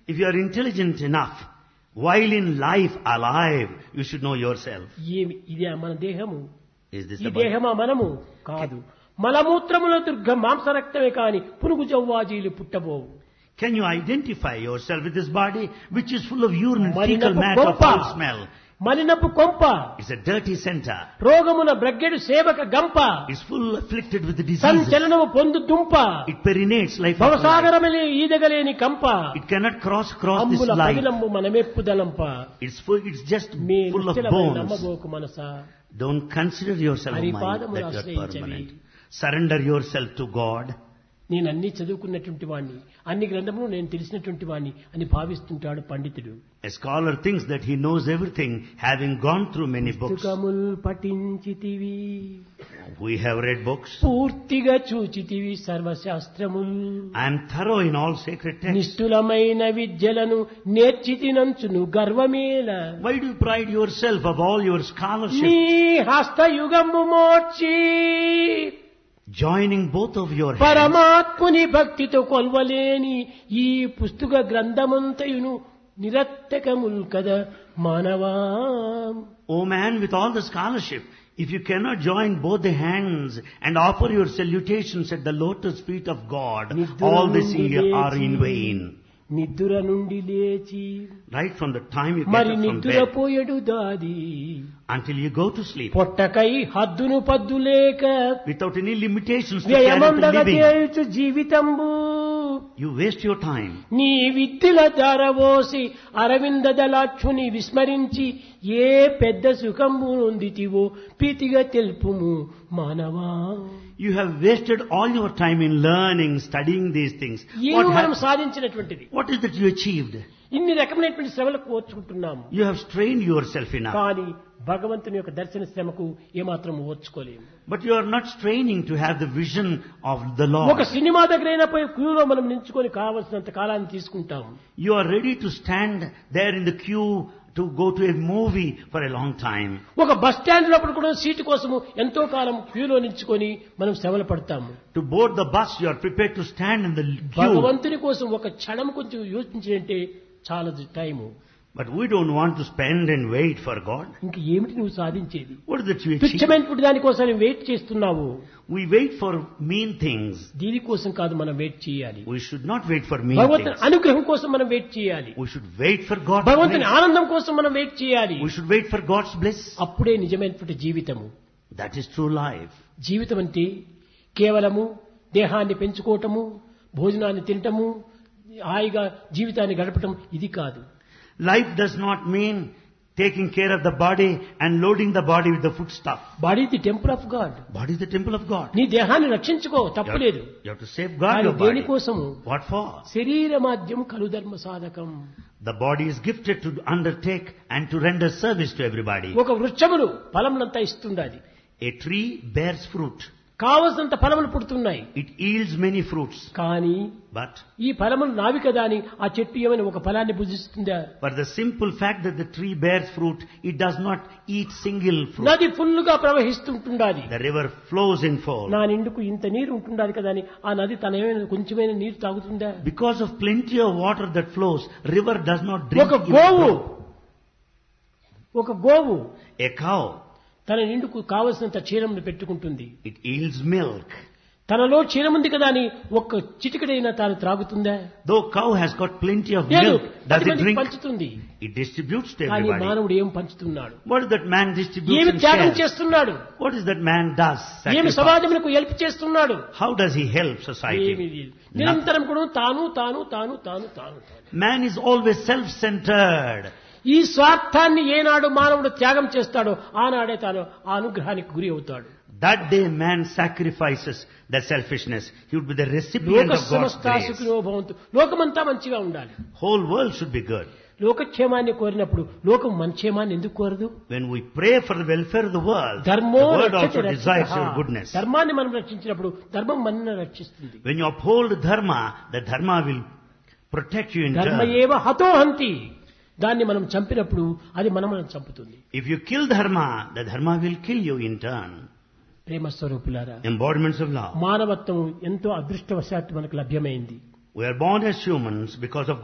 If you are intelligent enough, while in life alive, you should know yourself. ఏమి ఇదే మన దేహము Is this ఈ the body? దేహమా మనము కాదు మలమూత్రముల దుర్గ మాంసరక్తమే కాని పునుగు జవ్వాజీలు పుట్టబోవు Can you identify yourself with this body which is full of urine, fecal మలినపు matter, కొంప foul smell? మలినపు కొంప It's a dirty center. రోగమున బ్రగ్గెడు సేవక గంప It's full afflicted with the diseases. సంచలనము పొందు దుంప It perinates life after life. భవసాగరమని ఈదగలేని కంప It cannot cross across this అంబుల life. పదిలంబు మనమెప్పుదలంప It's full, it's just me full of నిశ్చలమైన bones. నమ్మబోకు మనస Don't consider yourself Hari mind పాదములు that you are ఆశ్రయించవి. permanent. Surrender yourself to God. నేను అన్ని చదువుకున్నటువంటి వాణ్ణి అన్ని గ్రంథములు నేను తెలిసినటువంటి వాణ్ణి అని భావిస్తుంటాడు పండితుడు A scholar thinks that he knows everything, having gone through many books. పుస్తకముల్ పఠించితివి We have read books. పూర్తిగా చూచితివి సర్వశాస్త్రముల్ I am thorough in all sacred texts. నిష్ఠులమైన విద్యలను నేర్చితినంచును గర్వమేల Why do you pride yourself of all your scholarship, నీ హస్తయుగము మోర్చి joining both of your hands? పరమాత్ముని భక్తితో కొల్వలేని ఈ పుస్తక గ్రంథమంతయును నిరత్తకముల్ కదా మానవా O man with all the scholarship, if you cannot join both the hands and offer your salutations at the lotus feet of God, all this are in vain. నిద్ర నుండి లేచి Right from the time you get మరి up from నిద్ర bed పోయడు దాది until you go to sleep, పొట్టకై హద్దును పద్దు లేక without any limitations to carry to వ్యయమందగ living, చేయుచు జీవితంబు you waste your time. నీ విద్యుల ధారవోసి అరవింద దళాక్షుని విస్మరించి ఏ పెద్ద సుఖంబు నొందితివో ప్రీతిగా తెలుపుము మానవా You have wasted all your time in learning, studying these things. ఏమి What, మనం hap- సాధించినటువంటిది what is that you achieved? ఇన్ని రకమైనటువంటి శ్రమలకు ఓర్చుకుంటున్నాము You have strained yourself enough. కానీ భగవంతుని యొక్క దర్శన శ్రమకు ఏమాత్రం ఓర్చుకోలేము But you are not straining to have the vision of the Lord. ఒక సినిమా దగ్గరైనా పోయి క్యూలో మనం నించుకొని కావలసినంత కాలాన్ని తీసుకుంటాము You are ready to stand there in the queue to go to a movie for a long time. ఒక bus stand లోపల కూడా సీటు కోసము ఎంతో కాలం క్యూలో నించుకొని మనం శ్రమలు పడతాము To board the bus, you are prepared to stand in the queue. భగవంతుని కోసం ఒక క్షణం కొంచెం యోచించాలంటే చాలా time But we don't want to spend and wait for God. ఇంక ఏమిటి నువ్వు సాధించేది What is that you achieve? తుచ్చమైనటువంటి దానికోసం వెయిట్ చేస్తున్నావు We wait for mean things. దీనికోసం కాదు మనం వెయిట్ చేయాలి We should not wait for mean భగవంతుని things. అనుగ్రహం కోసం మనం వెయిట్ చేయాలి We should wait for God's భగవంతుని bliss. ఆనందం కోసం మనం వెయిట్ చేయాలి We should wait for God's bliss. అప్పుడే నిజమైనటువంటి జీవితము That is true life. జీవితం అంటే కేవలము దేహాన్ని పెంచుకోవటము భోజనాన్ని తినటము హాయిగా జీవితాన్ని గడపటం ఇది కాదు Life does not mean taking care of the body and loading the body with the food stuff. Body the temple of God Body is the temple of God. నీ దేహాన్ని రక్షించుకో You have, తప్పులేదు you have to safeguard కానీ your body. దేనికోసము What for? శరీర మాధ్యం కలు ధర్మ సాధకం The body is gifted to undertake and to render service to everybody. ఒక వృక్షములు ఫలములంతా ఇస్తుండాలి A tree bears fruit. కావలసినంత ఫలములు పుడుతున్నాయి It yields many fruits. కానీ But ఈ ఫలములు నావి కదా అని ఆ చెట్టు ఏమైనా ఒక ఫలాన్ని భుజిస్తుందా for the simple fact that the tree bears fruit, it does not eat single fruit. నది ఫుల్లుగా ప్రవహిస్తుంటుండాలి The river flows in full. నా నిండుకు ఇంత నీరు ఉంటుండాలి కదా అని ఆ నది తన ఏమైనా కొంచెమైన నీరు తాగుతుందా Because of plenty of water that flows, river does not drink. ఒక even గోవు drop. ఒక గోవు A cow, తన నిండుకు కావలసినంత క్షీరమును పెట్టుకుంటుంది it yields milk. తనలో క్షీరం ఉంది కదా అని ఒక్క చిటికడైనా తాను త్రాగుతుందా Though cow has got plenty of లేదు milk, does పది it మందికి drink? పంచుతుంది It distributes to కానీ everybody. మానవుడు ఏం పంచుతున్నాడు What is that man distributes ఏమి and త్యాగం shares? చేస్తున్నాడు What is that man does? ఏమి Sacrifice. సమాజములకు హెల్ప్ చేస్తున్నాడు How does he help ఏమి society? లేదు. నిరంతరం కూడా తాను తాను తాను తాను తాను తాను. Man is always self-centered. ఈ స్వార్థాన్ని ఏనాడు మానవుడు త్యాగం చేస్తాడో ఆనాడే తాను ఆ అనుగ్రహానికి గురి అవుతాడు That day man sacrifices that selfishness. He would be the recipient లోక of God's సమస్త grace. సుఖినో భవంతు లోకమంతా మంచిగా ఉండాలి Whole world should be good. లోకక్షేమాన్ని కోరినప్పుడు లోకం మన క్షేమాన్ని ఎందుకు కోరదు When we pray for the welfare of the world, the ధర్మో world రక్షతి also desires your రక్షితః. goodness. ధర్మాన్ని మనం రక్షించినప్పుడు ధర్మం మనల్ని రక్షిస్తుంది When you uphold dharma, the dharma will protect you in ధర్మ turn. ఏవ హతోహంతి దాన్ని మనం చంపినప్పుడు అది మనం మనం చంపుతుంది If you kill dharma, the dharma will kill you in turn. ప్రేమ స్వరూపులారా Embodiments of love. మానవత్వం ఎంతో అదృష్టవశాత్తు మనకు లభ్యమైంది We are born as humans because of